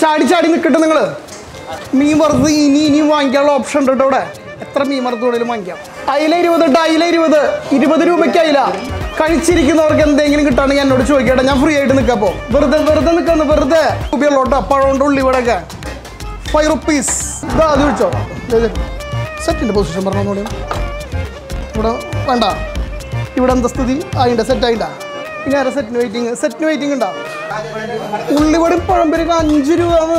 ചാടി ചാടി നിൽക്കട്ടെ നിങ്ങൾ മീൻ വറുത്ത് ഇനി ഇനിയും വാങ്ങിക്കാനുള്ള ഓപ്ഷൻ ഉണ്ട് കേട്ടോ ഇവിടെ എത്ര മീൻ വറുത്ത് വേണേലും വാങ്ങിക്കാം അയില ഇരുപത് ഇട്ട് അയില ഇരുപത് ഇരുപത് രൂപയ്ക്ക് അയില കഴിച്ചിരിക്കുന്നവർക്ക് എന്തെങ്കിലും കിട്ടാണെങ്കിൽ എന്നോട് ചോദിക്കട്ടെ ഞാൻ ഫ്രീ ആയിട്ട് നിൽക്കാം അപ്പോൾ വെറുതെ വെറുതെ നിൽക്കുന്നു വെറുതെ ഉപയോഗമുള്ളൂ പഴമുണ്ട് ഉള്ളിവിടെയൊക്കെ ഫൈവ് റുപ്പീസ് ഇതാ അത് വിളിച്ചോ സെറ്റിൻ്റെ പൊസിഷൻ പറഞ്ഞോളൂ ഇവിടെ വേണ്ട ഇവിടെ എന്താ സ്ഥിതി അതിൻ്റെ സെറ്റ് ആയിട്ടാ ഇനി ആരാ സെറ്റിന് വെയിറ്റിംഗ് സെറ്റിന് വെയിറ്റിംഗ് ഉണ്ടോ ഉള്ളിവടി പഴംപരിക്ക് അഞ്ച് രൂപയാണ്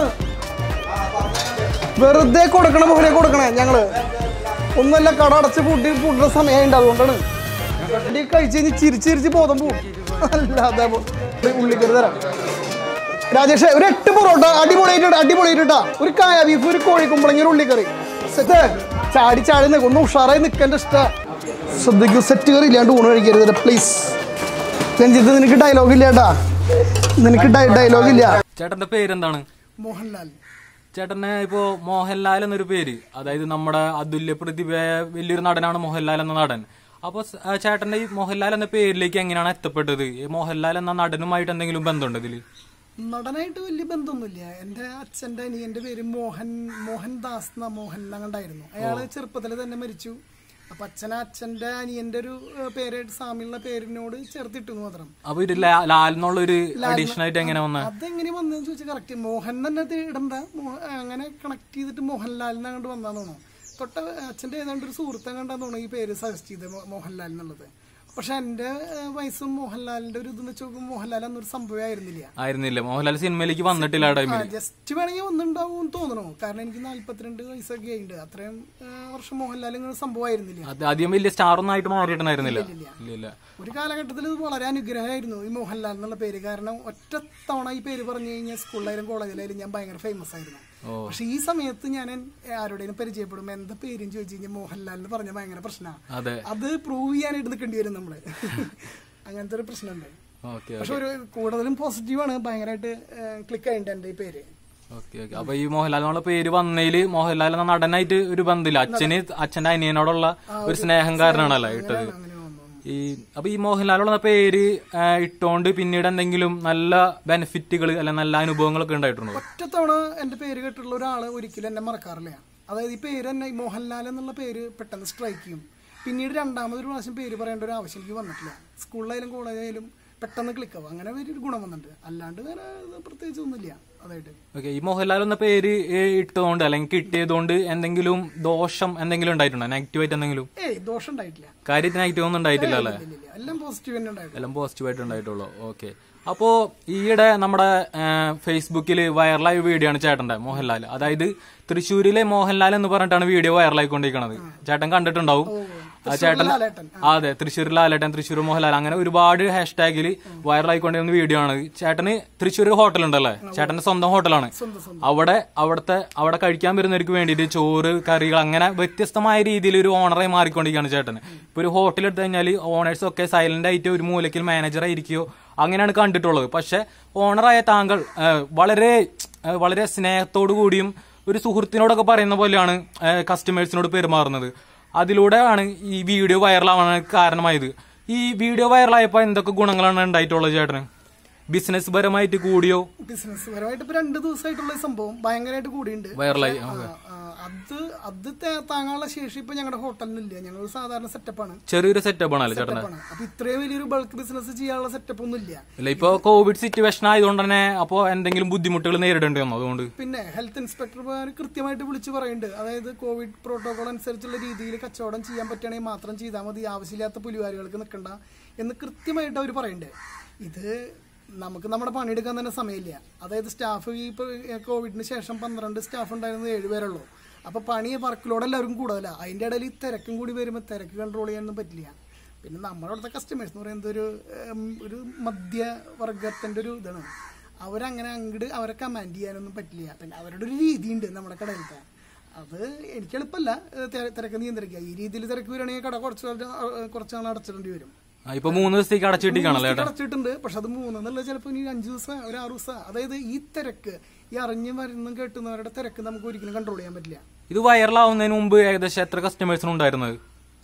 വെറുതെ കൊടുക്കണ പോലെ കൊടുക്കണേ ഞങ്ങള് ഒന്നുമല്ല കട അടച്ച് പൂട്ടി പൂട്ടുന്ന സമയമുണ്ട് അതുകൊണ്ടാണ് ഈ കഴിച്ച് കഴിഞ്ഞ് ചിരിച്ച് ചിരിച്ച് ബോധം പോവും അല്ലാതെ പോ- ഉള്ളിക്കറി തരാം രാജേഷ് ഒരു എട്ട് പൊറോട്ട അടിപൊളിയായിട്ട് അടിപൊളിയായിട്ടാ ഒരു കായ ബീഫ് ഒരു കോഴി കുമ്പളങ്ങി ഒരു ഉള്ളിക്കറി സെറ്റ് ചാടി ചാടി നിൽക്കും ഒന്ന് ഉഷാറായി നിൽക്കേണ്ട ഇഷ്ട ശ്രദ്ധിക്കൂ സെറ്റ് കറി ഇല്ലാണ്ട് ഊണ് കഴിക്കരുത് പ്ലീസ് രഞ്ജിത്ത് നിനക്ക് ഡയലോഗ് ഇല്ല ഏട്ടാ നിനക്ക് ഡയലോഗ് ഇല്ല ചേട്ടന്റെ പേരെന്താണ് മോഹൻലാൽ ചേട്ടന് ഇപ്പോ മോഹൻലാൽ എന്നൊരു പേര് അതായത് നമ്മുടെ അതുല്യ പ്രതിഭ വലിയൊരു നടനാണ് മോഹൻലാൽ എന്ന നടൻ അപ്പൊ സ്- ആ ചേട്ടന്റെ ഈ മോഹൻലാൽ എന്ന പേരിലേക്ക് എങ്ങനെയാണ് എത്തപ്പെട്ടത് ഈ മോഹൻലാൽ എന്ന നടനുമായിട്ട് എന്തെങ്കിലും ബന്ധമുണ്ട് ഇതില് നടനായിട്ട് വലിയ ബന്ധമൊന്നുമില്ല എൻ്റെ അച്ഛൻ്റെ അനിയൻ്റെ പേര് മോഹൻ മോഹൻദാസ് എന്ന മോഹൻ അങ്ങണ്ടായിരുന്നു അയാൾ ചെറുപ്പത്തിൽ തന്നെ മരിച്ചു അപ്പൊ അച്ഛന അച്ഛൻ്റെ അനിയൻ്റെ ഒരു ഏഹ്, പേര് സാമ്യമുള്ള പേരിനോട് ചേർത്തിട്ടു എന്ന് മാത്രം അപ്പൊ ഇത് ലാ- ലാൽ എന്നുള്ള ഒരു അഡീഷൻ ആയിട്ട് എങ്ങനെ വന്ന അതെങ്ങനെ വന്നതെന്ന് ചോദിച്ചാൽ കറക്റ്റ് മോഹൻ തന്നെ ഇത് ഇടണ്ട മോ- അങ്ങനെ കണക്ട് ചെയ്തിട്ട് മോഹൻലാൽ അങ്ങോട്ട് വന്നാന്ന് തോന്നുന്നു തൊട്ട അച്ഛൻ്റെ ഏതാണ്ട് ഒരു സുഹൃത്ത് കണ്ടാന്ന് തോന്നുന്നു ഈ പേര് സജസ്റ്റ് ചെയ്ത് മോ- മോഹൻലാൽ എന്നുള്ളത് പക്ഷെ എൻ്റെ ഏഹ്, വയസ്സും മോഹൻലാലിന്റെ ഒരു ഇതെന്ന് വെച്ച് നോക്കുമ്പോൾ മോഹൻലാൽ എന്നൊരു സംഭവം ആയിരുന്നില്ല ആയിരുന്നില്ല മോഹൻലാൽ സിനിമയിലേക്ക് വന്നിട്ടില്ല ആ ടൈമിൽ ജസ്റ്റ് വേണമെങ്കിൽ ഒന്നുണ്ടാവും തോന്നണു കാരണം എനിക്ക് നാല്പത്തിരണ്ട് വയസ്സൊക്കെ ആയിട്ടുണ്ട് അത്രയും ആ, വർഷം മോഹൻലാൽ ഇങ്ങനെ സംഭവമായിരുന്നില്ല അത് ആദ്യം വലിയ സ്റ്റാർ ഒന്നും ആയിട്ട് മാറിയിട്ടുണ്ടായിരുന്നില്ല ഇല്ല ഇല്ല ഒരു കാലഘട്ടത്തിൽ ഇത് വളരെ അനുഗ്രഹമായിരുന്നു ഈ മോഹൻലാൽ എന്നുള്ള പേര് കാരണം ഒറ്റ തവണ ഈ പേര് പറഞ്ഞു കഴിഞ്ഞാൽ സ്കൂളിലായാലും കോളേജിലായാലും ഞാൻ ഭയങ്കര ഫേമസ് ആയിരുന്നു പക്ഷെ ഈ സമയത്ത് ഞാൻ ആരുടെയും പരിചയപ്പെടുമ്പോൾ എന്താ പേരും ചോദിച്ചു കഴിഞ്ഞാൽ മോഹൻലാൽ എന്ന് പറഞ്ഞാൽ ഭയങ്കര പ്രശ്നമാണ് അതെ അത് പ്രൂവ് ചെയ്യാനായിട്ട് നിൽക്കേണ്ടി വരും നമ്മള് അങ്ങനത്തെ ഒരു പ്രശ്നമുണ്ട് ഓക്കെ പക്ഷെ ഒരു കൂടുതലും പോസിറ്റീവാണ് ഭയങ്കരമായിട്ട് ക്ലിക്ക് ആയിട്ടുണ്ട് എൻ്റെ ഈ പേര് ഓക്കെ ഓക്കെ അപ്പൊ ഈ മോഹൻലാൽ എന്നുള്ള പേര് വന്നതില് മോഹൻലാൽ എന്ന നടനായിട്ട് ഒരു ബന്ധമില്ല അച്ഛന് അച്ഛന്റെ അനിയനോടുള്ള ഒരു സ്നേഹം കാരണമാണല്ലോ ഇട്ടത് അങ്ങനെ വന്നു ഈ അപ്പൊ ഈ മോഹൻലാൽ എന്ന പേര് ആ, ഇട്ടോണ്ട് പിന്നീട് എന്തെങ്കിലും നല്ല ബെനിഫിറ്റുകൾ അല്ല നല്ല അനുഭവങ്ങളൊക്കെ ഉണ്ടായിട്ടുണ്ടോ ഒറ്റത്തവണ എന്റെ പേര് കേട്ടിട്ടുള്ള ഒരാള് ഒരിക്കലും എന്നെ മറക്കാറില്ല അതായത് ഈ പേര് തന്നെ ഈ മോഹൻലാൽ എന്നുള്ള പേര് പെട്ടെന്ന് സ്ട്രൈക്ക് ചെയ്യും പിന്നീട് രണ്ടാമതൊരു പ്രാവശ്യം പേര് പറയേണ്ട ഒരു ആവശ്യം എനിക്ക് വന്നിട്ടില്ല സ്കൂളിലായാലും കോളേജിലായാലും പെട്ടെന്ന് ക്ലിക്ക് ആവും അങ്ങനെ ഒരു ഗുണം വന്നിട്ടുണ്ട് അല്ലാണ്ട് വേറെ പ്രത്യേകിച്ച് ഒന്നുമില്ല അതായിട്ട് ഓക്കെ ഈ മോഹൻലാൽ എന്ന പേര് ഏ, ഇട്ടതുകൊണ്ട് അല്ലെങ്കിൽ കിട്ടിയതുകൊണ്ട് എന്തെങ്കിലും ദോഷം എന്തെങ്കിലും ഉണ്ടായിട്ടുണ്ടോ നെഗറ്റീവ് ആയിട്ട് എന്തെങ്കിലും ഏയ് ദോഷം ഉണ്ടായിട്ടില്ല കാര്യത്തിൽ നെഗറ്റീവ് ഒന്നും ഉണ്ടായിട്ടില്ല അല്ലേ ഇല്ല, ഇല്ല. എല്ലാം പോസിറ്റീവ് തന്നെ ഉണ്ടായിട്ടുണ്ട് എല്ലാം പോസിറ്റീവായിട്ട് ഉണ്ടായിട്ടുള്ളൂ ഓക്കെ അപ്പോ ഈയിടെ നമ്മുടെ ഫേസ്ബുക്കിൽ വൈറലായ വീഡിയോ ആണ് ചേട്ടന്റെ മോഹൻലാൽ അതായത് തൃശ്ശൂരിലെ മോഹൻലാൽ എന്ന് പറഞ്ഞിട്ടാണ് വീഡിയോ വൈറലായിക്കൊണ്ടിരിക്കുന്നത് ചേട്ടൻ കണ്ടിട്ടുണ്ടാവും ആ ചേട്ടൻ ലാലേട്ടൻ. ആ, അതെ തൃശ്ശൂർ ലാലേട്ടൻ തൃശ്ശൂർ മോഹൻലാൽ അങ്ങനെ ഒരുപാട് ഹാഷ്ടാഗിൽ വൈറലായിക്കൊണ്ടിരുന്ന വീഡിയോ ആണ് ചേട്ടന് തൃശ്ശൂർ ഹോട്ടൽ ഉണ്ടല്ലേ ചേട്ടന്റെ സ്വന്തം ഹോട്ടലാണ് സ്വന്തം സ്വന്തം അവിടെ അവിടുത്തെ അവിടെ കഴിക്കാൻ വരുന്നവർക്ക് വേണ്ടിയിട്ട് ചോറ് കറികൾ അങ്ങനെ വ്യത്യസ്തമായ രീതിയിൽ ഒരു ഓണറായി മാറിക്കൊണ്ടിരിക്കുകയാണ് ചേട്ടൻ ഇപ്പൊ ഒരു ഹോട്ടൽ എടുത്തു കഴിഞ്ഞാൽ ഓണേഴ്സ് ഒക്കെ സൈലന്റ് ആയിട്ട് ഒരു മൂലക്കിൽ മാനേജർ ആയിരിക്കുകയോ അങ്ങനെയാണ് കണ്ടിട്ടുള്ളത് പക്ഷെ ഓണറായ താങ്കൾ ആ, വളരെ ആ, വളരെ സ്നേഹത്തോടു കൂടിയും ഒരു സുഹൃത്തിനോടൊക്കെ പറയുന്ന പോലെയാണ് കസ്റ്റമേഴ്സിനോട് പെരുമാറുന്നത് അതിലൂടെയാണ് ഈ വീഡിയോ വൈറലാവാൻ കാരണമായത് ഈ വീഡിയോ വൈറലായപ്പോൾ എന്തൊക്കെ ഗുണങ്ങളാണ് ഉണ്ടായിട്ടുള്ളത് ചേട്ടന് ബിസിനസ് പരമായിട്ട് കൂടിയോ ബിസിനസ് പരമായിട്ട് ഇപ്പൊ രണ്ട് ദിവസമായിട്ടുള്ള ഈ സംഭവം ഭയങ്കരമായിട്ട് കൂടിയുണ്ട് വൈറലായി ആ, ആ, അത് അത് തേ- താങ്ങാനുള്ള ശേഷി ഇപ്പൊ ഞങ്ങളുടെ ഹോട്ടലിനില്ല ഞങ്ങൾ സാധാരണ സെറ്റപ്പാണ് ചെറിയൊരു സെറ്റപ്പ് ആണല്ലോ ചേട്ടന് സെറ്റപ്പാണ് അപ്പൊ ഇത്രയും വലിയൊരു ബൾക്ക് ബിസിനസ് ചെയ്യാനുള്ള സെറ്റപ്പ് ഒന്നും ഇല്ല ഇല്ല ഇപ്പൊ കോവിഡ് സിറ്റുവേഷൻ ആയതുകൊണ്ട് തന്നെ അപ്പോ എന്തെങ്കിലും ബുദ്ധിമുട്ടുകൾ നേരിടേണ്ടി വന്നു അതുകൊണ്ട് പിന്നെ ഹെൽത്ത് ഇൻസ്പെക്ടർമാർ കൃത്യമായിട്ട് വിളിച്ച് പറയുന്നുണ്ട് അതായത് കോവിഡ് പ്രോട്ടോകോൾ അനുസരിച്ചുള്ള രീതിയിൽ കച്ചവടം ചെയ്യാൻ പറ്റുകയാണെങ്കിൽ മാത്രം ചെയ്താൽ മതി ആവശ്യമില്ലാത്ത പുലിവാരികൾക്ക് നിൽക്കണ്ട എന്ന് കൃത്യമായിട്ട് അവർ പറയുന്നുണ്ട് ഇത് നമുക്ക് നമ്മുടെ പണിയെടുക്കാൻ തന്നെ സമയമില്ല അതായത് സ്റ്റാഫ് ഈ ഇപ്പോൾ കോവിഡിന് ശേഷം പന്ത്രണ്ട് സ്റ്റാഫ് ഉണ്ടായിരുന്നത് ഏഴുപേരുള്ളൂ അപ്പോൾ പണി വർക്കിലോട് എല്ലാവർക്കും കൂടുതലാണ് അതിൻ്റെ ഇടയിൽ ഈ തിരക്കും കൂടി വരുമ്പോൾ തിരക്ക് കൺട്രോൾ ചെയ്യാനൊന്നും പറ്റില്ല പിന്നെ നമ്മുടെ അവിടുത്തെ കസ്റ്റമേഴ്സ് എന്ന് പറയുന്നത് ഒരു ഉം, ഒരു മധ്യവർഗത്തിൻ്റെ ഒരു ഇതാണ് അവരങ്ങനെ അങ്ങോട്ട് അവരെ കമാൻഡ് ചെയ്യാനൊന്നും പറ്റില്ല പിന്നെ അവരുടെ ഒരു രീതിയുണ്ട് നമ്മുടെ കടയിലത്തെ അത് എനിക്ക് എളുപ്പമല്ല ഏഹ്, തെ- തിരക്ക് നിയന്ത്രിക്കുക ഈ രീതിയിൽ തിരക്ക് വരികയാണെങ്കിൽ കട കുറച്ച് നാൾ- ഏഹ്, കുറച്ച് നാൾ അടച്ചിടേണ്ടി വരും ആ, ഇപ്പൊ മൂന്ന് ദിവസത്തേക്ക് അടച്ചിട്ടിരിക്കുകയാണല്ലോ ചേട്ടാ അടച്ചിട്ടുണ്ട് പക്ഷെ അത് മൂന്നെന്നുള്ള ചിലപ്പോൾ ഇനി അഞ്ചു ദിവസം ഒരു ആറ് ദിവസം അതായത് ഈ തിരക്ക് ഈ അറിഞ്ഞു വരുന്നും കേട്ടുന്നവരുടെ തിരക്ക് നമുക്ക് ഒരിക്കലും കൺട്രോൾ ചെയ്യാൻ പറ്റില്ല ഇത് വൈറലാവുന്നതിന് മുമ്പ് ഏകദേശം എത്ര കസ്റ്റമേഴ്സിന് ഉണ്ടായിരുന്നത്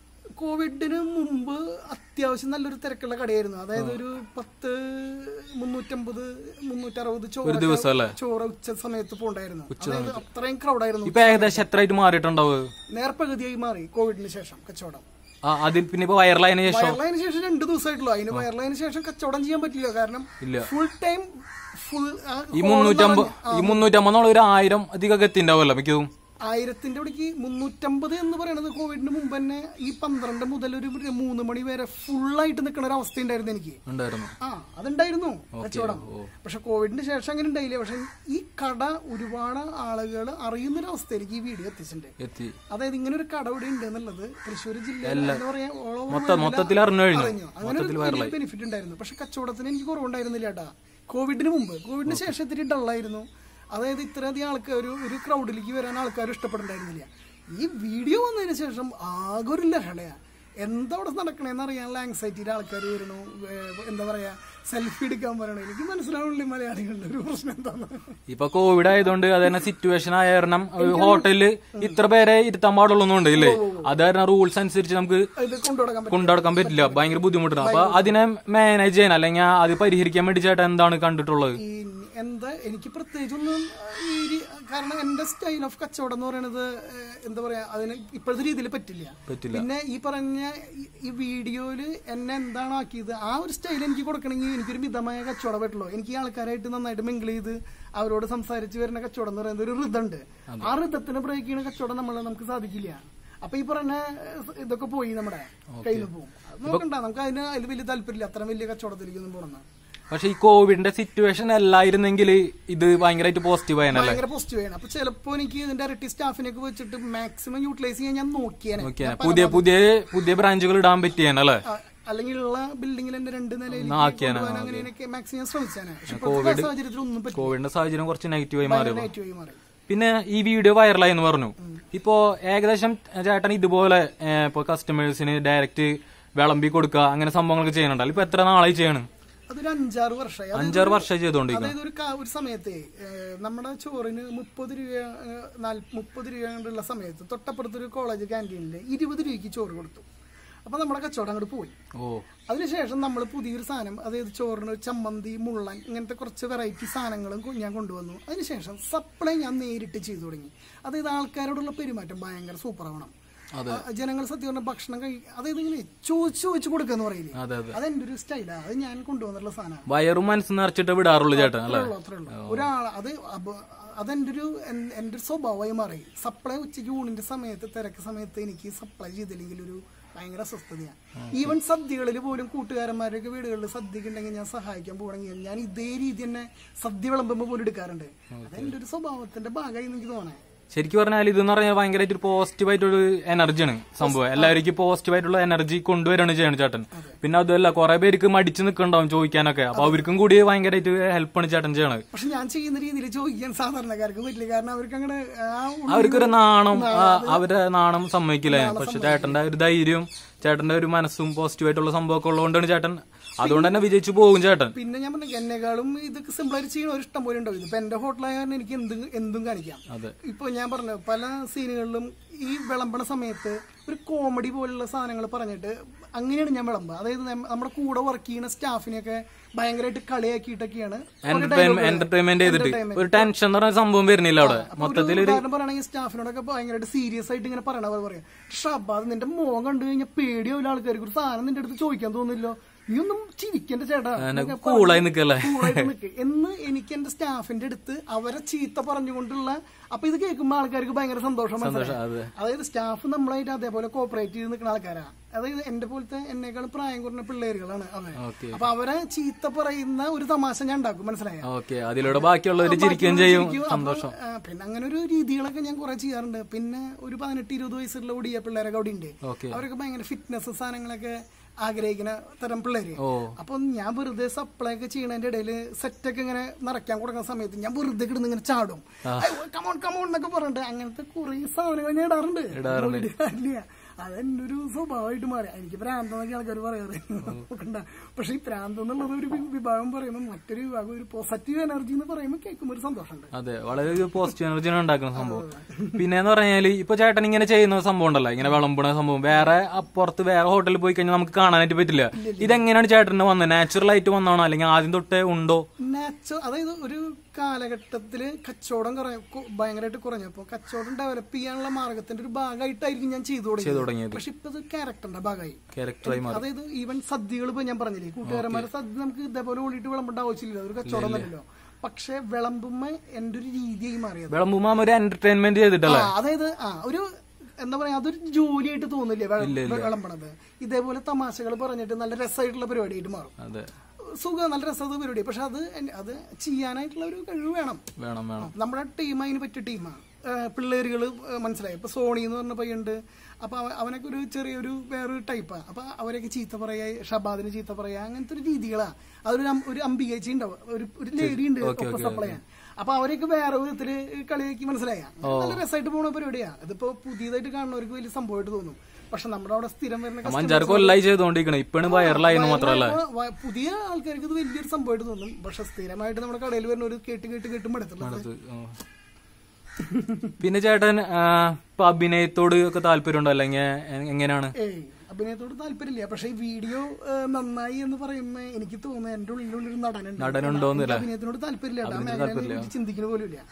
കോവിഡിന് മുമ്പ് അത്യാവശ്യം നല്ലൊരു തിരക്കുള്ള കടയായിരുന്നു അതായത് ഒരു പത്ത് മുന്നൂറ്റമ്പത് മുന്നൂറ്ററുപത് ചോറ് ദിവസം അല്ലേ? ചോറ് ഉച്ച സമയത്ത് പോണ്ടായിരുന്നു അതായത് അത്രയും ക്രൗഡായിരുന്നു ഇപ്പൊ ഏകദേശം എത്ര ആയിട്ട് മാറിയിട്ടുണ്ടാവും നേർപ്പകുതിയായി മാറി കോവിഡിന് ശേഷം കച്ചവടം ആ, അതിൽ പിന്നെ ഇപ്പൊ വൈറലായതിനു ശേഷം വയർലൈന് ശേഷം രണ്ട് ദിവസമായിട്ടുള്ളൂ അതിന് വയർലൈന് ശേഷം കച്ചവടം ചെയ്യാൻ പറ്റില്ല കാരണം ഫുൾ ടൈം ഫുൾ ഈ മുന്നൂറ്റമ്പത് ഈ മുന്നൂറ്റമ്പത് ഒരു ആയിരം അധികം എത്തിണ്ടാവുമല്ലോ മിക്കതും ആയിരത്തിന്റെ ഇവിടേക്ക് മുന്നൂറ്റമ്പത് എന്ന് പറയുന്നത് കോവിഡിന് മുമ്പ് തന്നെ ഈ പന്ത്രണ്ട് മുതൽ ഒരു മൂന്ന് മണി വരെ ഫുള്ളായിട്ട് നിൽക്കുന്ന ഒരു അവസ്ഥ ഉണ്ടായിരുന്നു എനിക്ക് ഉണ്ടായിരുന്നു ആ അതുണ്ടായിരുന്നു കച്ചവടം പക്ഷെ കോവിഡിന് ശേഷം അങ്ങനെ ഉണ്ടായില്ല പക്ഷെ ഈ കട ഒരുപാട് ആളുകൾ അറിയുന്ന ഒരു അവസ്ഥയിലേക്ക് ഈ വീഡിയോ എത്തിച്ചിട്ടുണ്ട് എത്തി അതായത് ഇങ്ങനെ ഒരു കട ഇവിടെ ഉണ്ട് എന്നുള്ളത് തൃശ്ശൂർ ജില്ലയിൽ എന്താ പറയാ all over മൊത്തം world മൊത്തത്തിൽ അറിഞ്ഞു കഴിഞ്ഞു അറിഞ്ഞു അങ്ങനെ ഒരു വലിയ ബെനിഫിറ്റ് ഉണ്ടായിരുന്നു പക്ഷെ കച്ചവടത്തിന് എനിക്ക് കുറവുണ്ടായിരുന്നില്ല ഏട്ടാ കോവിഡിന് മുമ്പ് കോവിഡിന് ശേഷം ഇത്തിരി ഡള്ളായിരുന്നു അതായത് ഇത്രയധികം ആൾക്കാർ ഒരു ഒരു ക്രൗഡിലേക്ക് വരാൻ ആൾക്കാർ ഇഷ്ടപ്പെടുന്നുണ്ടായിരുന്നില്ല ഈ വീഡിയോ വന്നതിന് ശേഷം ആകെ ഒരു ലഹളയാ എന്താ അവിടെ നടക്കണേന്ന് അറിയാനുള്ള ആങ്സൈറ്റിയിൽ ആൾക്കാർ വരുന്നു ഏ, എന്താ പറയാ സെൽഫി എടുക്കാൻ പറയണു എനിക്ക് മനസ്സിലാവുന്നില്ല മലയാളികളുടെ ഒരു പ്രശ്നം എന്താന്ന് ഇപ്പൊ കോവിഡ് ആയതുകൊണ്ട് അത് തന്നെ സിറ്റുവേഷൻ ആയ കാരണം ഒരു ഹോട്ടലില് ഇത്ര പേരെ ഇരുത്താൻ പാടുള്ളൂന്നുണ്ട് ഇല്ലേ അത് കാരണം റൂൾസ് അനുസരിച്ച് നമുക്ക് ഇത് കൊണ്ടുനടക്കാൻ പറ്റും കൊണ്ടുനടക്കാൻ പറ്റില്ല ഭയങ്കര ബുദ്ധിമുട്ടാണ് അപ്പൊ അതിനെ മാനേജ് ചെയ്യാൻ അല്ലെങ്കിൽ അത് പരിഹരിക്കാൻ വേണ്ടി ചേട്ടൻ എന്താണ് കണ്ടിട്ടുള്ളത് ഈ എന്താ എനിക്ക് പ്രത്യേകിച്ചൊന്നും ഈ രീ- കാരണം എന്റെ സ്റ്റൈൽ ഓഫ് കച്ചവടം എന്ന് പറയുന്നത് ഏഹ്, എന്താ പറയാ അതിന് ഇപ്പോഴത്തെ രീതിയിൽ പറ്റില്ല പറ്റില്ല. പിന്നെ ഈ പറഞ്ഞ ഈ- ഈ വീഡിയോയില് എന്നെ എന്താണ് ആക്കിയത് ആ ഒരു സ്റ്റൈൽ എനിക്ക് കൊടുക്കണമെങ്കിൽ എനിക്കൊരു മിതമായ കച്ചവടം പറ്റുള്ളൂ എനിക്ക് ഈ ആൾക്കാരായിട്ട് നന്നായിട്ട് മിങ്കിൾ ചെയ്ത് അവരോട് സംസാരിച്ച് വരുന്ന കച്ചവടം എന്ന് പറയുന്നത് ഒരു ഋതുണ്ട് ആ ഋതത്തിന് ബ്രേക്ക് ചെയ്യുന്ന കച്ചവടം നമ്മൾ നമുക്ക് സാധിക്കില്ല അപ്പൊ ഈ പറഞ്ഞ ഏഹ്, ഇതൊക്കെ പോയി നമ്മുടെ കയ്യിൽ നിന്ന് പോകും അത് നോക്കണ്ട നമുക്ക് അതിന് അതിൽ വലിയ താല്പര്യമില്ല അത്ര വലിയ കച്ചവടത്തിലേക്കൊന്നും പോകണം പക്ഷെ ഈ കോവിഡിന്റെ സിറ്റുവേഷൻ അല്ലായിരുന്നെങ്കിൽ ഇത് ഭയങ്കരമായിട്ട് പോസിറ്റീവ് ആയനല്ലേ ഭയങ്കര പോസിറ്റീവ് ആണ് അപ്പൊ ചിലപ്പോ എനിക്ക് ഇതിന്റെ ഇരട്ടി സ്റ്റാഫിനൊക്കെ വെച്ചിട്ട് മാക്സിമം യൂട്ടിലൈസ് ചെയ്യാൻ ഞാൻ നോക്കിയാണ് ഓക്കെ പുതിയ പുതിയ പുതിയ ബ്രാഞ്ചുകൾ ഇടാൻ പറ്റിയാനല്ലേ അല്ലെങ്കിൽ ഉള്ള ബിൽഡിംഗിൽ എന്റെ രണ്ട് നിലയിൽ ആക്കിയാനെ, അങ്ങനെയൊക്കെ മാക്സിമം ഞാൻ ശ്രമിച്ചാണ് പക്ഷെ ഇപ്പോഴത്തെ സാഹചര്യത്തിൽ ഒന്നും പറ്റില്ല കോവിഡിന്റെ സാഹചര്യം കുറച്ച് നെഗറ്റീവായി മാറി നെഗറ്റീവായി മാറി പിന്നെ ഈ വീഡിയോ വൈറലായി എന്ന് പറഞ്ഞു ഇപ്പോ ഏകദേശം ചേട്ടൻ ഇതുപോലെ ഏഹ്, ഇപ്പൊ കസ്റ്റമേഴ്സിന് ഡയറക്റ്റ് വിളമ്പി കൊടുക്കുക അങ്ങനെ സംഭവങ്ങളൊക്കെ ചെയ്യുന്നുണ്ടല്ലോ ഇപ്പൊ എത്ര നാളായി ചെയ്യണം അതൊരു അഞ്ചാറ് വർഷമായി അത് അഞ്ചാറ് വർഷം ചെയ്തോണ്ടിരിക്കണം അതായത് ഒരു കാ- ഒരു സമയത്ത് ഏഹ്, നമ്മുടെ ചോറിന് മുപ്പത് രൂപ ഏഹ്, നാല്- മുപ്പത് രൂപ കൊണ്ടുള്ള സമയത്ത് തൊട്ടപ്പുറത്തൊരു കോളേജ് ക്യാൻറ്റീനിൽ ഇരുപത് രൂപയ്ക്ക് ചോറ് കൊടുത്തു അപ്പൊ നമ്മുടെ കച്ചവടം അങ്ങോട്ട് പോയി ഓ അതിനുശേഷം നമ്മൾ പുതിയൊരു സാധനം അതായത് ചോറിന് ചമ്മന്തി മുള്ളൻ ഇങ്ങനത്തെ കുറച്ച് വെറൈറ്റി സാധനങ്ങളും കൊ- ഞാൻ കൊണ്ടുവന്നു അതിനുശേഷം സപ്ലൈ ഞാൻ നേരിട്ട് ചെയ്തു തുടങ്ങി അതായത് ആൾക്കാരോടുള്ള പെരുമാറ്റം ഭയങ്കര സൂപ്പർ ആവണം ആ, ജനങ്ങൾ സത്യം പറഞ്ഞ ഭക്ഷണം കഴി അതായത് ഇങ്ങനെ ചോദിച്ചു ചോദിച്ചു കൊടുക്കുക എന്ന് പറയില്ലേ അതെ അതെ അതെന്റെ ഒരു സ്റ്റൈലാണ് അത് ഞാൻ കൊണ്ടുവന്നിട്ടുള്ള സാധനമാണ് വയറും മനസ്സ് നിറച്ചിട്ട് വിടാറുള്ളൂ ചേട്ടൻ അല്ലേ അത്രേ ഉള്ളൂ, അത്രേ ഉള്ളൂ. ഒരാൾ അത് അബ- അതെന്റെ ഒരു എൻ- എന്റെ ഒരു സ്വഭാവമായി മാറി സപ്ലൈ ഉച്ചയ്ക്ക് ഊണിന്റെ സമയത്ത് തിരക്ക് സമയത്ത് എനിക്ക് സപ്ലൈ ചെയ്തില്ലെങ്കിൽ ഒരു ഭയങ്കര അസ്വസ്ഥതയാണ് ഈവൻ സദ്യകളിൽ പോലും കൂട്ടുകാരന്മാരൊക്കെ വീടുകളിൽ സദ്യക്ക് ഉണ്ടെങ്കിൽ ഞാൻ സഹായിക്കാൻ പോകണമെങ്കിൽ ഞാൻ ഇതേ രീതി തന്നെ സദ്യ വിളമ്പുമ്പോൾ പോലും എടുക്കാറുണ്ട് അതെന്റെ ഒരു സ്വഭാവത്തിന്റെ ഭാഗമായി എനിക്ക് തോന്നേ ശരിക്കും പറഞ്ഞാൽ ഇതെന്ന് പറഞ്ഞാൽ ഭയങ്കരമായിട്ട് ഒരു പോസിറ്റീവ് ആയിട്ടൊരു എനർജിയാണ് സംഭവം എല്ലാവർക്കും പോസിറ്റീവ് ആയിട്ടുള്ള എനർജി കൊണ്ടുവരാണ് ചെയ്യണം ചേട്ടൻ പിന്നെ അതുമല്ല കുറെ പേർക്ക് മടിച്ചു നിൽക്കണ്ടാവും ചോദിക്കാനൊക്കെ അപ്പൊ അവർക്കും കൂടി ഭയങ്കരമായിട്ട് ഹെൽപ്പാണ് ചേട്ടൻ ചെയ്യണത് പക്ഷെ ഞാൻ ചെയ്യുന്ന രീതിയിൽ ചോദിക്കാൻ സാധാരണക്കാർക്ക് പറ്റില്ല കാരണം അവർക്ക് അങ്ങനെ ആ ഉള്ളിൽ അവർക്കൊരു നാണം ആ, അവരെ നാണം സമ്മതിക്കില്ല പക്ഷെ ചേട്ടന്റെ ഒരു ധൈര്യവും ചേട്ടന്റെ ഒരു മനസ്സും പോസിറ്റീവ് ആയിട്ടുള്ള സംഭവമൊക്കെ ഉള്ളതുകൊണ്ടാണ് ചേട്ടൻ അതുകൊണ്ട് തന്നെ വിജയിച്ചു പോകും ചേട്ടൻ പിന്നെ ഞാൻ പറഞ്ഞു എന്നെക്കാളും ഇതൊക്കെ സിമ്പിളായിട്ട് ചെയ്യണ ഒരു ഇഷ്ടം പോലെ ഉണ്ടാവും ഇതിപ്പോ എന്റെ ഹോട്ടലായ കാരണം എനിക്ക് എന്തും എന്തും കാണിക്കാം അതെ. ഇപ്പൊ ഞാൻ പറഞ്ഞു പല സീനുകളിലും ഈ വിളമ്പണ സമയത്ത് ഒരു കോമഡി പോലുള്ള സാധനങ്ങൾ പറഞ്ഞിട്ട് അങ്ങനെയാണ് ഞാൻ വിളമ്പുക അതായത് നമ്മ- നമ്മുടെ കൂടെ വർക്ക് ചെയ്യുന്ന സ്റ്റാഫിനെയൊക്കെ ഭയങ്കരമായിട്ട് കളിയാക്കിയിട്ടൊക്കെയാണ് കുറെ dialogue എന്റർടൈൻമെന്റ് ചെയ്തിട്ട് ഒരു ടെൻഷൻ എന്ന് പറഞ്ഞ സംഭവം വരുന്നില്ല അവിടെ അപ്പൊ ഒരു ഉദാഹരണം പറയുകയാണെങ്കിൽ സ്റ്റാഫിനോടൊക്കെ ഭയങ്കരമായിട്ട് സീരിയസ് ആയിട്ട് ഇങ്ങനെ പറയണ പോലെ പറയാം ഷബാദ് നിന്റെ മോൻ കണ്ടു കഴിഞ്ഞാൽ പേടിയാവില്ല ആൾക്കാർക്ക് ഒരു സാധനം നിന്റെ അടുത്ത് ചോദിക്കാൻ തോന്നില്ലോ നീ ഒന്നും ചിരിക്കണ്ട ചേട്ടാ എന്നൊക്കെ പറഞ്ഞ് കൂളായി നിക്കല്ലേ കൂളായിട്ട് നിക്ക്. എന്ന് എനിക്ക് എന്റെ സ്റ്റാഫിന്റെ അടുത്ത് അവരെ ചീത്ത പറഞ്ഞുകൊണ്ടുള്ള അപ്പൊ ഇത് കേൾക്കുമ്പോൾ ആൾക്കാർക്ക് ഭയങ്കര സന്തോഷം മനസ്സിലായി അതെ. അതായത് സ്റ്റാഫ് നമ്മളായിട്ട് അതേപോലെ കോപ്പറേറ്റ് ചെയ്ത് നിൽക്കുന്ന ആൾക്കാരാ അതായത് എന്റെ പോലത്തെ എന്നെക്കാളും പ്രായം കുറഞ്ഞ പിള്ളേരുകളാണ് അവൻ ഓക്കെ അപ്പൊ അവരെ ചീത്ത പറയുന്ന ഒരു തമാശ ഞാൻ ഉണ്ടാക്കും മനസ്സിലായ ഓക്കെ അതിലൂടെ ബാക്കിയുള്ളവർ ചിരിക്കുകയും ചെയ്യും ശരിക്കും അപ്പൊ, സന്തോഷം ആ, പിന്നെ അങ്ങനെ ഒരു രീതികളൊക്കെ ഞാൻ കുറെ ചെയ്യാറുണ്ട് പിന്നെ ഒരു പതിനെട്ട് ഇരുപത് വയസ്സുള്ള ഒടിയ പിള്ളേരൊക്കെ അവിടെ ഉണ്ട് ഓക്കെ അവരൊക്കെ ഭയങ്കര ഫിറ്റ്നസ് സാധനങ്ങളൊക്കെ ആഗ്രഹിക്കുന്ന തരം പിള്ളേര് ഓ അപ്പൊ ഞാൻ വെറുതെ സപ്ലൈ ഒക്കെ ചെയ്യണതിന്റെ ഇടയിൽ സെറ്റൊക്കെ ഇങ്ങനെ നിറയ്ക്കാൻ കൊടുക്കുന്ന സമയത്ത് ഞാൻ വെറുതെ കിടന്ന് ഇങ്ങനെ ചാടും കമോൺ കമോൺ എന്നൊക്കെ പറഞ്ഞിട്ട് അങ്ങനത്തെ കുറെ സാധനങ്ങൾ ഞാൻ ഇടാറുണ്ട് ഇല്ല. അതെന്റെ ഒരു സ്വഭാവമായിട്ട് മാറി എനിക്ക് പ്രാന്തെന്നൊക്കെ ആൾക്കാർ പറയാറ് നോക്കണ്ട പക്ഷെ ഈ പ്രാന്തം എന്നുള്ളത് ഒരു വി- വിഭാഗം പറയുമ്പോൾ മറ്റൊരു വിഭാഗം ഒരു പോസിറ്റീവ് എനർജി എന്ന് പറയുമ്പോൾ കേൾക്കുമ്പോൾ ഒരു സന്തോഷമുണ്ട് അതെ വളരെ ഒരു പോസിറ്റീവ് എനർജിയാണ് ഉണ്ടാക്കുന്ന സംഭവം പിന്നെ എന്ന് പറഞ്ഞാല് ഇപ്പൊ ചേട്ടൻ ഇങ്ങനെ ചെയ്യുന്ന ഒരു സംഭവം ഉണ്ടല്ലോ ഇങ്ങനെ വിളമ്പുന്ന സംഭവം വേറെ അപ്പുറത്ത് വേറെ ഹോട്ടലിൽ പോയി കഴിഞ്ഞാൽ നമുക്ക് കാണാനായിട്ട് പറ്റില്ല ഇതെങ്ങനെയാണ് ചേട്ടന് വന്നത് നാച്ചുറൽ ആയിട്ട് വന്നാണോ അല്ലെങ്കിൽ ആദ്യം തൊട്ടേ ഉണ്ടോ നാച്ചോ അതായത് ഒരു കാലഘട്ടത്തില് കച്ചവടം കുറ കു- ഭയങ്കരമായിട്ട് കുറഞ്ഞപ്പോ കച്ചവടം ഡെവലപ്പ് ചെയ്യാനുള്ള മാർഗത്തിന്റെ ഒരു ഭാഗമായിട്ടായിരിക്കും ഞാൻ ചെയ്തു ചെയ്തു തുടങ്ങിയത് തുടങ്ങിയത് പക്ഷെ ഇപ്പൊ ഇത് ക്യാരക്ടറിന്റെ ഭാഗമായി ക്യാരക്ടറായി മാറി അതായത് ഈവൻ സദ്യകൾ ഇപ്പൊ ഞാൻ പറഞ്ഞില്ലേ കൂട്ടുകാരന്മാരെ സദ്യ നമുക്ക് ഇതേപോലെ ഓടിയിട്ട് വിളമ്പേണ്ട ആവശ്യമില്ല ഒരു കച്ചവടം തന്നെയല്ലോ പക്ഷെ വിളമ്പുമ്പോ എന്റെ ഒരു രീതിയായി മാറിയത് വിളമ്പുമ്പോ ഒരു എന്റർടൈൻമെന്റ് ചെയ്തിട്ടല്ലേ ആ, അതായത് ആ ഒരു എന്താ പറയാ അതൊരു ജോലിയായിട്ട് തോന്നില്ലേ വിള- വിളമ്പണത് ഇതേപോലെ തമാശകൾ പറഞ്ഞിട്ട് നല്ല രസമായിട്ടുള്ള പരിപാടിയായിട്ട് മാറും അതെ സുഖം നല്ല രസമുള്ള പരിപാടി പക്ഷെ അത് എൻ- അത് ചെയ്യാനായിട്ടുള്ള ഒരു കഴിവ് വേണം വേണം വേണം നമ്മുടെ ടീം അതിന് പറ്റിയ ടീമാണ് പിള്ളേരുകൾ മനസ്സിലായി ഇപ്പൊ സോണി എന്ന് പറഞ്ഞ പയ്യുണ്ട് അപ്പൊ അവ- അവനൊക്കെ ഒരു ചെറിയൊരു വേറൊരു ടൈപ്പാണ് അപ്പൊ അവരൊക്കെ ചീത്ത പറയാ ഷബാദിന് ചീത്ത പറയാ അങ്ങനത്തെ ഒരു രീതികളാ അതൊരു അം- ഒരു അംബികേച്ചി ഉണ്ടാവും ഒരു ഒരു ലേഡി ഉണ്ട് ഒപ്പം സപ്ലൈ ചെയ്യാൻ അപ്പൊ അവരൊക്കെ വേറെ വിധത്തില് കളിയാക്കി മനസ്സിലായ നല്ല രസമായിട്ട് പോണ പരിപാടിയാ ഇതിപ്പോ പുതിയതായിട്ട് കാണുന്നവർക്ക് വലിയ സംഭവമായിട്ട് തോന്നും പക്ഷെ നമ്മുടെ അവിടെ സ്ഥിരം വരുന്ന നമ്മ അഞ്ചാറ് കൊല്ലായി ചെയ്തോണ്ടിരിക്കണം ഇപ്പണ് വൈറലായെന്ന് മാത്രല്ല വ- വ- പുതിയ ആൾക്കാർക്ക് ഇത് വലിയൊരു സംഭവമായിട്ട് തോന്നും പക്ഷെ സ്ഥിരമായിട്ട് നമ്മുടെ കടയിൽ വരുന്ന ഒരു കേട്ട് കേട്ട് കേട്ട് മടുത്തുള്ളത് പിന്നെ ചേട്ടൻ ആ, ഇപ്പൊ അഭിനയത്തോട് ഒക്കെ താല്പര്യം ഉണ്ടോ അല്ലെങ്കിൽ എ- എങ്ങനെയാണ് ഏയ് അഭിനയത്തോട് താല്പര്യമില്ല പക്ഷെ ഈ വീഡിയോ നന്നായി എന്ന് പറയുമ്പോ എനിക്ക് തോന്നുന്നു എന്റെ ഉള്ളിലുള്ളൊരു നടനുണ്ട് നടനുണ്ടോന്നില്ല എനിക്ക് അഭിനയത്തിനോട് താല്പര്യമില്ല ആ മേഖല എനിക്ക് ചിന്തിക്കുന്ന പോലും ഇല്ല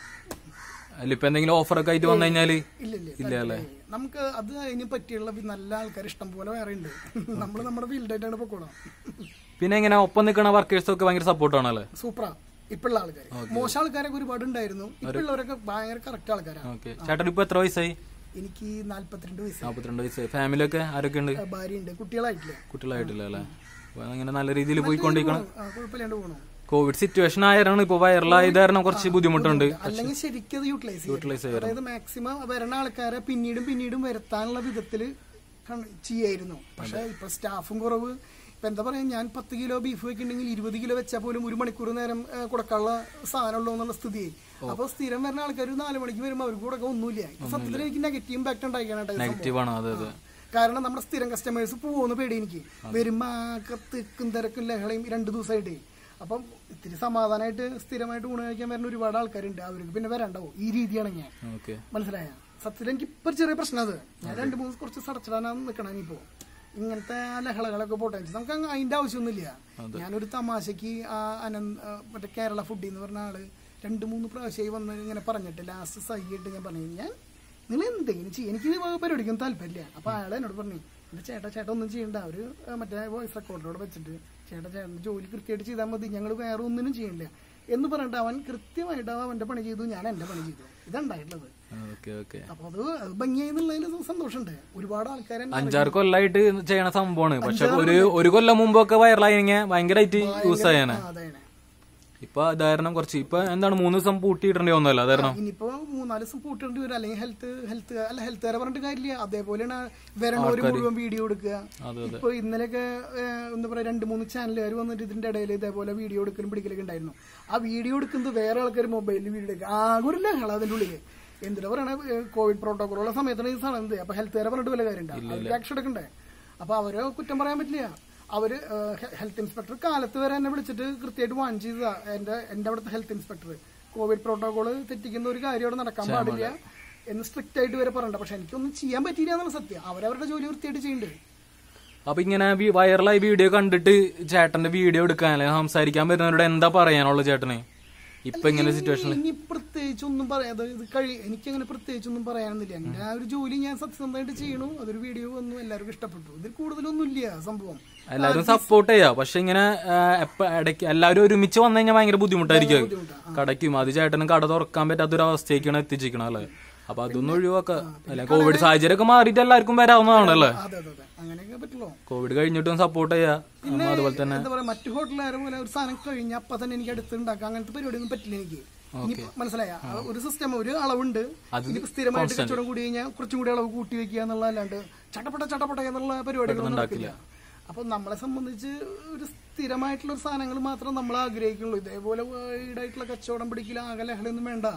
അല്ല ഇപ്പൊ എന്തെങ്കിലും ഓഫറൊക്കെ ആയിട്ട് വന്നു കഴിഞ്ഞാല് ഇല്ല ഇല്ല താല്പര്യമില്ല. നമുക്ക് അത് അതിന് പറ്റിയുള്ള വി- നല്ല ആൾക്കാർ ഇഷ്ടം പോലെ വേറെ ഉണ്ട് നമ്മൾ നമ്മുടെ ഫീൽഡായിട്ടാണ് പൊക്കോളാം പിന്നെ എങ്ങനെ ഒപ്പം നിൽക്കുന്ന വർക്കേഴ്സ് ഒക്കെ ഭയങ്കര സപ്പോർട്ടാണല്ലേ സൂപ്പറാ ഇപ്പുള്ള ആൾക്കാർ മോശം ആൾക്കാരൊക്കെ ഒരുപാട് ഉണ്ടായിരുന്നു ഇപ്പുള്ളവരൊക്കെ ഭയങ്കര കറക്റ്റ് ആൾക്കാരാണ് ഓക്കെ ചേട്ടൻ ഇപ്പൊ എത്ര വയസ്സായി എനിക്ക് നാല്പത്തിരണ്ട് വയസ്സ് നാപ്പത്തിരണ്ട് വയസ്സായി ഫാമിലി ഒക്കെ ആരൊക്കെ ഉണ്ട് ഭാര്യയുണ്ട് കുട്ടികളായിട്ടില്ല കുട്ടികളായിട്ടില്ല അല്ലേ അപ്പൊ അങ്ങനെ നല്ല രീതിയിൽ പോയിക്കൊണ്ടിരിക്കണം ആ, കുഴപ്പമില്ലാണ്ട് പോകണു കോവിഡ് സിറ്റുവേഷൻ ആയിരുന്നു ഇപ്പൊ വൈറലായത് കാരണം കുറച്ച് ബുദ്ധിമുട്ടുണ്ട് അല്ലെങ്കിൽ ശരിക്കും അത് യൂട്ടിലൈസ് യൂട്ടിലൈസ് ചെയ്യും അതായത് മാക്സിമം വരുന്ന ആൾക്കാരെ പിന്നീടും പിന്നീടും വരുത്താനുള്ള വിധത്തിൽ ചെയ്യായിരുന്നു പക്ഷെ ഇപ്പൊ സ്റ്റാഫും കുറവ് ഇപ്പൊ എന്താ പറയാ ഞാൻ പത്ത് കിലോ ബീഫ് വെക്കുന്നുണ്ടെങ്കിൽ ഇരുപത് കിലോ വെച്ചാൽ പോലും ഒരു മണിക്കൂർ നേരം ഏ, കൊടുക്കാനുള്ള സാധനമുള്ളൂ എന്നുള്ള സ്ഥിതി അപ്പൊ സ്ഥിരം വരുന്ന ആൾക്കാർ ഒരു നാല് മണിക്ക് വരുമ്പോൾ അവർക്ക് കൊടുക്കാൻ ഒന്നുമില്ല ഇപ്പൊ സത്യത്തിൽ എനിക്ക് നെഗറ്റീവ് ഇമ്പാക്ട് ഉണ്ടായിക്കാനായിട്ട് നെഗറ്റീവ് ആണ് അതെ അതെ കാരണം നമ്മുടെ സ്ഥിരം കസ്റ്റമേഴ്സ് പോകുന്ന പേടി എനിക്ക് വരുമ്പോ ആകെ തിക്കും തിരക്കും ലഹളയും രണ്ടു ദിവസമായിട്ട് അപ്പം ഇത്തിരി സമാധാനമായിട്ട് സ്ഥിരമായിട്ട് ഊണ് കഴിക്കാൻ വരുന്ന ഒരുപാട് ആൾക്കാരുണ്ട് അവർക്ക് പിന്നെ വരണ്ടാവും ഈ രീതിയാണ് ഞാൻ ഓക്കെ മനസ്സിലായ സത്യത്തിൽ എനിക്ക് ഇപ്പൊ ചെറിയ പ്രശ്നം അത് ഞാൻ രണ്ട് മൂന്ന് കുറച്ച് സടച്ചിടാനാണ് നിൽക്കണം ഇനിയിപ്പോ ഇങ്ങനത്തെ ലഹളകളൊക്കെ പോട്ടെ നമുക്ക് അങ്ങ് അതിന്റെ ആവശ്യമൊന്നുമില്ല ഞാനൊരു തമാശക്ക് ആ അനന്ത് ആ, മറ്റേ കേരള ഫുഡ് എന്ന് പറഞ്ഞ ആള് രണ്ട് മൂന്ന് പ്രാവശ്യമായി വന്ന് ഇങ്ങനെ പറഞ്ഞിട്ട് ലാസ്റ്റ് സഹിയിട്ട് ഞാൻ പറഞ്ഞു ഞാൻ നിങ്ങൾ എന്തെങ്കിലും ചെയ്യും എനിക്ക് ഇത് പരിപാടിക്കൊന്നും താല്പര്യമില്ല അപ്പൊ അയാൾ എന്നോട് പറഞ്ഞു എന്റെ ചേട്ടാ ചേട്ടാ ഒന്നും ചെയ്യണ്ട അവര് ആ, മറ്റേ വോയിസ് റെക്കോർഡിലൂടെ വെച്ചിട്ട് ചേട്ടാ ചേട്ടൻ്റെ ജോലി കൃത്യമായിട്ട് ചെയ്താൽ മതി ഞങ്ങൾ വേറെ ഒന്നിനും ചെയ്യില്ല എന്ന് പറഞ്ഞിട്ട് അവൻ കൃത്യമായിട്ട് അവന്റെ പണി ചെയ്തു ഞാൻ എന്റെ പണി ചെയ്തു ഇതുണ്ടായിട്ടുള്ളത് ഓക്കെ ഓക്കെ അപ്പൊ അത് അത് ഭംഗിയായി സന്തോഷമുണ്ട് ഒരുപാട് ആൾക്കാരെ അഞ്ചാറ് കൊല്ലായിട്ട് ചെയ്യണ സംഭവമാണ് പക്ഷെ ഒരു ഒരു കൊല്ലം മുമ്പൊക്കെ വൈറലായി കഴിഞ്ഞാൽ ഭയങ്കരമായിട്ട് യൂസ് ആയാണ് അതാണ് ഇപ്പൊ അതാരണം കുറച്ച് ഇപ്പൊ എന്താണ് മൂന്ന് ദിവസം പൂട്ടിയിടേണ്ടി വന്നല്ലോ അതാരണം ഇനിയിപ്പോ മൂന്നാല് ദിവസം പൂട്ടേണ്ടി വരും അല്ലെങ്കിൽ ഹെൽത്ത് ഹെൽത്ത് അല്ല ഹെൽത്തുകാരെ പറഞ്ഞിട്ട് കാര്യമില്ല അതേപോലെയാണ് വരണവര് മുഴുവൻ വീഡിയോ എടുക്കുക അതെ ഇപ്പൊ ഇന്നലെയൊക്കെ ഏഹ്, എന്താ പറയാ രണ്ട് മൂന്ന് ചാനലുകാർ വന്നിട്ട് ഇതിന്റെ ഇടയിൽ ഇതേപോലെ വീഡിയോ എടുക്കലും പിടിക്കലൊക്കെ ഉണ്ടായിരുന്നു ആ വീഡിയോ എടുക്കുന്നത് വേറെ ആൾക്കാർ മൊബൈലിൽ വീഡിയോ എടുക്കുക ആകെ ഒരു ലഹള അതിന്റെ ഉള്ളില് എന്തിനാ പറയണ കോവിഡ് പ്രോട്ടോകോളുള്ള സമയത്താണ് ഈ സാധനം എന്ത് അപ്പൊ ഹെൽത്തുകാരെ പറഞ്ഞിട്ട് വല്ല കാര്യമുണ്ട് അവർക്ക് ആക്ഷൻ എടുക്കണ്ടേ അപ്പൊ അവരെ കുറ്റം പറയാൻ പറ്റില്ല അവര് ഹെൽത്ത് ഇൻസ്പെക്ടർ കാലത്ത് വരെ എന്നെ വിളിച്ചിട്ട് കൃത്യമായിട്ട് വാൺ ചെയ്തതാ എന്റെ എന്റെ അവിടുത്തെ ഹെൽത്ത് ഇൻസ്പെക്ടർ കോവിഡ് പ്രോട്ടോകോള് തെറ്റിക്കുന്ന ഒരു കാര്യം അവിടെ നടക്കാൻ പാടില്ല എന്ന് സ്ട്രിക്റ്റ് ആയിട്ട് വരെ പറയണ്ട പക്ഷെ എനിക്കൊന്നും ചെയ്യാൻ പറ്റിയില്ല എന്നുള്ള സത്യം അവരവരുടെ ജോലി വൃത്തിയായിട്ട് ചെയ്യുന്നുണ്ട് അപ്പൊ ഇങ്ങനെ വി- വൈറലായി വീഡിയോ കണ്ടിട്ട് ചേട്ടന്റെ വീഡിയോ എടുക്കാൻ അല്ലെങ്കിൽ സംസാരിക്കാൻ വരുന്നവരോട് എന്താ പറയാനുള്ളത് ചേട്ടന് ഇപ്പൊ ഇങ്ങനെ സിറ്റുവേഷനിൽ ഇനി പ്രത്യേകിച്ച് ഒന്നും പറയാതെ ഇത് കഴി എനിക്കങ്ങനെ പ്രത്യേകിച്ച് ഒന്നും പറയാനൊന്നുമില്ല എന്റെ ആ ഒരു ജോലി ഞാൻ സത്യസന്ധമായിട്ട് ചെയ്യണു അതൊരു വീഡിയോ വന്നു എല്ലാവർക്കും ഇഷ്ടപ്പെട്ടു ഇതിൽ കൂടുതലൊന്നുമില്ല സംഭവം എല്ലാവരും സപ്പോർട്ട് ചെയ്യാ പക്ഷെ ഇങ്ങനെ ആ, എപ്പ ഇടയ്ക്ക് എല്ലാവരും ഒരുമിച്ച് വന്നു കഴിഞ്ഞാൽ ഭയങ്കര ബുദ്ധിമുട്ടായിരിക്കും അത്. ബുദ്ധിമുട്ടാ. കടയ്ക്കും അത് ചേട്ടനും കട തുറക്കാൻ പറ്റാത്തൊരു അവസ്ഥയ്ക്കാണ് എത്തിച്ചിരിക്കണം അല്ലേ അപ്പൊ അതൊന്നും ഒഴിവാക്ക അല്ലെ കോവിഡ് സാഹചര്യം ഒക്കെ മാറിയിട്ട് എല്ലാവർക്കും വരാവുന്നതാണല്ലേ അതെ അതെ അതെ അങ്ങനെയൊക്കെ പറ്റുള്ളൂ കോവിഡ് കഴിഞ്ഞിട്ടും സപ്പോർട്ട് ചെയ്യാ പിന്നെ അതുപോലെ തന്നെ എന്താ പറയാ മറ്റു ഹോട്ടലുകാരെ പോലെ ഒരു സാധനം കഴിഞ്ഞ അപ്പൊ തന്നെ എനിക്ക് അടുത്ത് ഉണ്ടാക്കാം അങ്ങനത്തെ പരിപാടിയൊന്നും പറ്റില്ല എനിക്ക് ഇനി മനസ്സിലായ ഒരു സിസ്റ്റം ഒരു അളവുണ്ട് ഇനിയിപ്പോ സ്ഥിരമായിട്ട് കച്ചവടം കൂടി കഴിഞ്ഞാൽ കുറച്ചും കൂടി അളവ് കൂട്ടി വെക്കുക എന്നുള്ളതല്ലാണ്ട് ചട്ടപ്പെട്ട ചട്ടപ്പെട്ട എന്നുള്ള പരിപാടികളൊന്നും നടക്കില്ല അപ്പൊ നമ്മളെ സംബന്ധിച്ച് ഒരു സ്ഥിരമായിട്ടുള്ള ഒരു സാധനങ്ങൾ മാത്രം നമ്മൾ ആഗ്രഹിക്കുള്ളൂ ഇതേപോലെ ഈടായിട്ടുള്ള കച്ചവടം പിടിക്കില്ല ആകെ ലഹളയൊന്നും വേണ്ട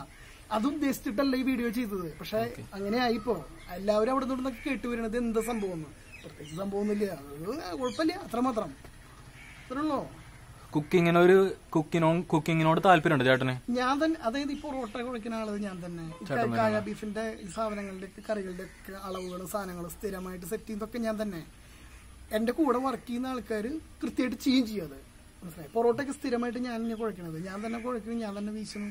അത് ഉദ്ദേശിച്ചിട്ടല്ല ഈ വീഡിയോ ചെയ്തത് പക്ഷെ അങ്ങനെ ആയിപ്പോ എല്ലാവരും അവിടെ നിന്നൊക്കെ കേട്ട് വരുന്നത് എന്ത് സംഭവം പ്രത്യേകിച്ച് സംഭവമൊന്നുമില്ല അത് കുഴപ്പമില്ല അത്രമാത്രം അത്രയുള്ളൂ കുക്കിങ്ങിന് ഒരു കുക്കിനോ കുക്കിങ്ങിനോട് താല്പര്യമുണ്ട് ചേട്ടന് ഞാൻ തന്നെ അതായത് ഈ പൊറോട്ട കുഴക്കുന്ന ആളത് ഞാൻ തന്നെ ഈ ക- കായ ബീഫിന്റെ ഈ സാധനങ്ങളുടെ ഒക്കെ കറികളുടെ ഒക്കെ അളവുകളും സാധനങ്ങളും സ്ഥിരമായിട്ട് സെറ്റ് ചെയ്യുന്നതൊക്കെ ഞാൻ തന്നെ എന്റെ കൂടെ വർക്ക് ചെയ്യുന്ന ആൾക്കാർ കൃത്യമായിട്ട് ചെയ്യും ചെയ്യും അത് മനസ്സിലായി പൊറോട്ടയൊക്കെ സ്ഥിരമായിട്ട് ഞാൻ തന്നെ കുഴക്കണത് ഞാൻ തന്നെ കുഴക്കുന്നു ഞാൻ തന്നെ വീശുന്നു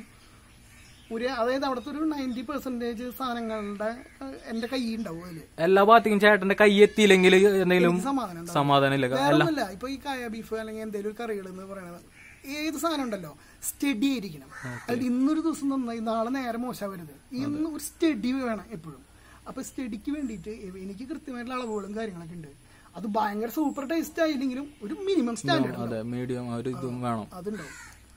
ഒരു അതായത് അവിടുത്തെ ഒരു നയൻറ്റി പെർസെന്റേജ് സാധനങ്ങളുടെ ഏഹ്, എന്റെ കൈ ഉണ്ടാവും അതില് എല്ലാ ഭാഗത്തേക്കും ചേട്ടന്റെ കൈ എത്തിയില്ലെങ്കിൽ എന്തെങ്കിലും സമാധാനം ഉണ്ടാവും സമാധാനം ഇല്ല വേറെ ഒന്നുമില്ല ഇപ്പൊ ഈ കായ ബീഫ് അല്ലെങ്കിൽ എന്തെങ്കിലും കറികൾ എന്ന് പറയുന്നത് ഏത് സാധനം ഉണ്ടല്ലോ സ്റ്റഡി ആയിരിക്കണം അതിൽ ഇന്നൊരു ദിവസം നന്നായി നാളെ നേരെ മോശമാവരുത് ഇന്ന് ഒരു സ്റ്റഡി വേണം എപ്പോഴും അപ്പൊ സ്റ്റഡിക്ക് വേണ്ടിയിട്ട് എനിക്ക് കൃത്യമായിട്ടുള്ള അളവുകളും കാര്യങ്ങളൊക്കെ ഉണ്ട് അത് ഭയങ്കര സൂപ്പർ ടേസ്റ്റ് ആയില്ലെങ്കിലും ഒരു മിനിമം സ്റ്റാൻഡേർഡ് അതെ മീഡിയം ഒരു ഇതും വേണം അതുണ്ടാവും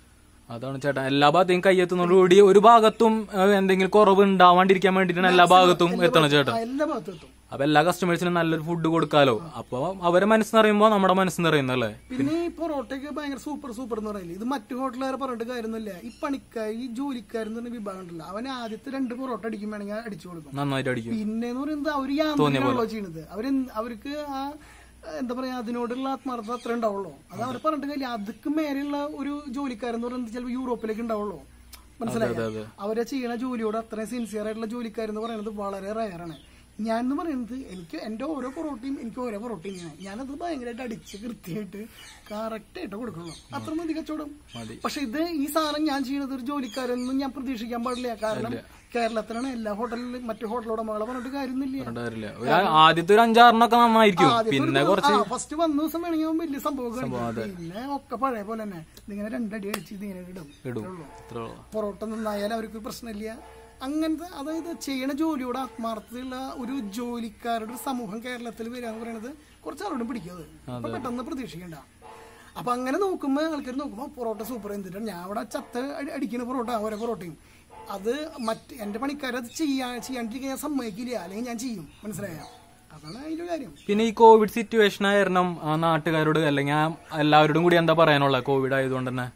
അതാണ് ചേട്ടാ എല്ലാ ഭാഗത്തേക്കും കൈ എത്തുന്നതോടുകൂടി ഒരു ഭാഗത്തും ഏഹ്, എന്തെങ്കിലും കുറവ് ഉണ്ടാവാണ്ടിരിക്കാൻ വേണ്ടിയിട്ടാണ് എല്ലാ ഭാഗത്തും എത്തണം ചേട്ടാ ആ, എല്ലാ ഭാഗത്തും എത്തും അപ്പൊ എല്ലാ കസ്റ്റമേഴ്സിനും നല്ലൊരു ഫുഡ് കൊടുക്കാലോ അപ്പൊ അവരെ മനസ്സ് നിറയുമ്പോ നമ്മുടെ മനസ്സ് നിറയുന്നല്ലേ പിന്നെ ഈ പൊറോട്ടയൊക്കെ ഭയങ്കര സൂപ്പർ സൂപ്പർ എന്ന് പറയില്ലേ ഇത് മറ്റു ഹോട്ടലുകാരെ പറഞ്ഞിട്ട് കാര്യമൊന്നുമില്ല ഈ പണിക്കാർ ഈ ജോലിക്കാരെന്ന് പറഞ്ഞ വിഭാഗം ഉണ്ടല്ലോ അവൻ ആദ്യത്തെ രണ്ട് പൊറോട്ട അടിക്കും വേണമെങ്കിൽ അടിച്ചു കൊടുക്കും നന്നായിട്ട് അടിക്കും പിന്നെ എന്ന് പറയുന്നത് അവർ യാന്ത്രികമാണല്ലോ ചെയ്യണത് അവര് അവർക്ക് ആ എന്താ പറയാ അതിനോടുള്ള ആത്മാർത്ഥത അത്ര ഉണ്ടാവുള്ളൂ അത് അവർ പറഞ്ഞിട്ട് കാര്യമില്ല അതുക്ക് മേലെയുള്ള ഒരു ജോലിക്കാരെന്ന് പറയുന്നത് ചിലപ്പോൾ യൂറോപ്പിലേക്ക് ഉണ്ടാവുള്ളൂ മനസ്സിലായോ അവരെ ചെയ്യണ ജോലിയോട് അത്രയും സിൻസിയർ ആയിട്ടുള്ള ജോലിക്കാരെന്ന് പറയുന്നത് വളരെ റയറാണ് ഞാൻ എന്ന് പറയുന്നത് എനിക്ക് എന്റെ ഓരോ പൊറോട്ടയും എനിക്ക് ഓരോ പൊറോട്ടയും ഞാൻ ഞാനത് ഭയങ്കരമായിട്ട് അടിച്ച് കൃത്യമായിട്ട് കറക്റ്റ് ആയിട്ട് കൊടുക്കുള്ളൂ അത്ര മതി കച്ചവടം പക്ഷെ ഇത് ഈ സാധനം ഞാൻ ചെയ്യുന്നത് ഒരു ജോലിക്കാരെന്നും ഞാൻ പ്രതീക്ഷിക്കാൻ പാടില്ല കാരണം കേരളത്തിലാണ് എല്ലാ ഹോട്ടലിലും മറ്റു ഹോട്ടൽ ഉടമകളെ പറഞ്ഞിട്ട് കാര്യമൊന്നുമില്ല ഉണ്ടാവില്ല ഒരു ആദ്യത്തെ ഒരു അഞ്ചാറിനൊക്കെ നന്നായിരിക്കും പിന്നെ കുറച്ച് ഫസ്റ്റ് വന്ന ദിവസം വേണമെങ്കിൽ അവൻ വലിയ സംഭവം കാണിക്കും. പിന്നെ ഒക്കെ പഴയ പോലെ തന്നെ ഇതിങ്ങനെ രണ്ടടി അടിച്ച് ഇതിങ്ങനെ ഇടും ഇടും ഇത്രേ ഉള്ളൂ. പൊറോട്ട നന്നായാലും അവർക്ക് പ്രശ്നമില്ല അങ്ങനത്തെ അതായത് ചെയ്യണ ജോലിയോട് ആത്മാർത്ഥതയുള്ള ഒരു ജോലിക്കാരുടെ ഒരു സമൂഹം കേരളത്തിൽ വരിക എന്ന് പറയുന്നത് കുറച്ച് ആളോടും പിടിക്കും അത് അപ്പൊ പെട്ടെന്ന് പ്രതീക്ഷിക്കണ്ട അപ്പൊ അങ്ങനെ നോക്കുമ്പോ ആൾക്കാർ നോക്കുമ്പോ പൊറോട്ട സൂപ്പർ എന്തിട്ടാണ് ഞാൻ അവിടെ ചത്ത അടി- അടിക്കുന്ന പൊറോട്ട ഓരോ പൊറോട്ടയും അത് മറ്റ് എന്റെ പണിക്കാരത് ചെയ്യാ ചെയ്യാണ്ടിരിക്കാൻ ഞാൻ സമ്മതിക്കില്ല അല്ലെങ്കിൽ ഞാൻ ചെയ്യും മനസ്സിലായ അതാണ് അതിന്റെ കാര്യം പിന്നെ ഈ കോവിഡ് സിറ്റുവേഷൻ ആയിരുന്നു ആ നാട്ടുകാരോട് അല്ലെങ്കിൽ ആ എല്ലാവരോടും കൂടി എന്താ പറയാനുള്ളത് കോവിഡ് ആയതുകൊണ്ട് തന്നെ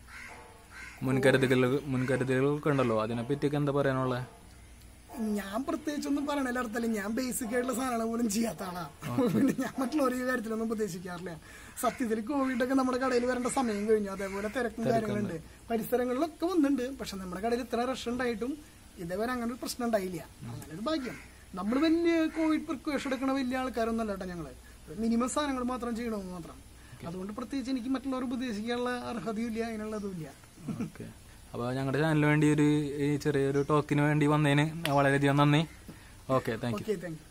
മുൻകരുതലുകൾ മുൻകരുതലുകളൊക്കെ ഉണ്ടല്ലോ അതിനെ പറ്റിയൊക്കെ എന്താ പറയാനുള്ളത് ഞാൻ പ്രത്യേകിച്ചൊന്നും പറയണില്ല അർത്ഥമില്ല ഞാൻ ബേസിക് ആയിട്ടുള്ള സാധനങ്ങൾ പോലും ചെയ്യാത്ത ആളാ പിന്നെ ഞാൻ മറ്റുള്ളവർ ഈ കാര്യത്തിലൊന്നും ഉപദേശിക്കാറില്ല സത്യത്തിൽ കോവിഡ് ഒക്കെ നമ്മുടെ കടയിൽ വരേണ്ട സമയം കഴിഞ്ഞു അതേപോലെ തിരക്കും കാര്യങ്ങളുണ്ട് പരിസരങ്ങളിലൊക്കെ വന്നിട്ടുണ്ട് പക്ഷെ നമ്മുടെ കടയിൽ ഇത്ര റഷ് ഉണ്ടായിട്ടും ഇതേവരെ അങ്ങനെ ഒരു പ്രശ്നം ഉണ്ടായില്ല അങ്ങനെ ഒരു ഭാഗ്യം നമ്മൾ വലിയ കോവിഡ് പ്രിക്കോഷൻ എടുക്കണ വലിയ ആൾക്കാരൊന്നും അല്ല കേട്ടോ ഞങ്ങള് മിനിമം സാധനങ്ങൾ മാത്രം ചെയ്യണമെന്ന് മാത്രം അതുകൊണ്ട് പ്രത്യേകിച്ച് എനിക്ക് മറ്റുള്ളവർ ഉപദേശിക്കാനുള്ള അർഹതയും ഇല്ല അതിനുള്ളതും ഇല്ല ഓക്കെ അപ്പോൾ ഞങ്ങളുടെ ചാനലിന് വേണ്ടി ഒരു ഈ ചെറിയൊരു ടോക്കിന് വേണ്ടി വന്നതിന് വളരെയധികം നന്ദി okay thank you okay thank U